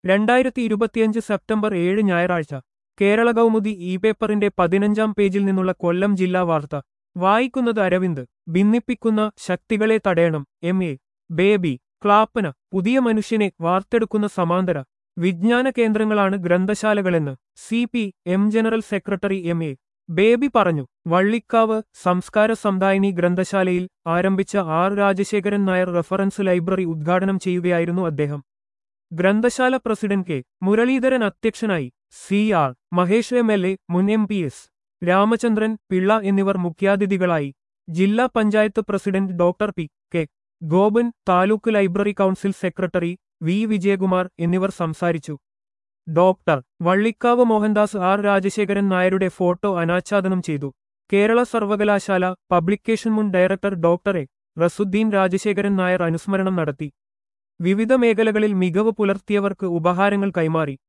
രണ്ടായിരത്തി ഇരുപത്തിയഞ്ച് സെപ്റ്റംബർ ഏഴ് ഞായറാഴ്ച കേരള കൗമുദി ഇ പേപ്പറിന്റെ പതിനഞ്ചാം പേജിൽ നിന്നുള്ള കൊല്ലം ജില്ലാ വാർത്ത വായിക്കുന്നത് അരവിന്ദ് ഭിന്നിപ്പിക്കുന്ന ശക്തികളെ തടയണം എം എ ബേബി ക്ലാപ്പന പുതിയ മനുഷ്യനെ വാർത്തെടുക്കുന്ന സമാന്തര വിജ്ഞാന കേന്ദ്രങ്ങളാണ് ഗ്രന്ഥശാലകളെന്ന് C P M general secretary M A Baby പറഞ്ഞു വള്ളിക്കാവ് സംസ്കാര സമുദായിനി ഗ്രന്ഥശാലയിൽ ആരംഭിച്ച R Rajasekharan Nair reference library ഉദ്ഘാടനം ചെയ്യുകയായിരുന്നു അദ്ദേഹം ഗ്രന്ഥശാല പ്രസിഡന്റ് കെ മുരളീധരൻ അധ്യക്ഷനായി C R Mahesh M L A മുൻ M P S Ramachandran Pillai എന്നിവർ മുഖ്യാതിഥികളായി ജില്ലാ panchayat president doctor P K Gopan taluk library council secretary V Vijayakumar എന്നിവർ സംസാരിച്ചു ഡോക്ടർ വള്ളിക്കാവ് മോഹൻദാസ് ആർ രാജശേഖരൻ നായരുടെ ഫോട്ടോ അനാച്ഛാദനം ചെയ്തു കേരള സർവകലാശാല പബ്ലിക്കേഷൻ മുൻ director doctor A Rasuddeen Rajasekharan Nair അനുസ്മരണം നടത്തി വിവിധ മേഖലകളിൽ മികവ് പുലർത്തിയവർക്ക് ഉപഹാരങ്ങൾ കൈമാറി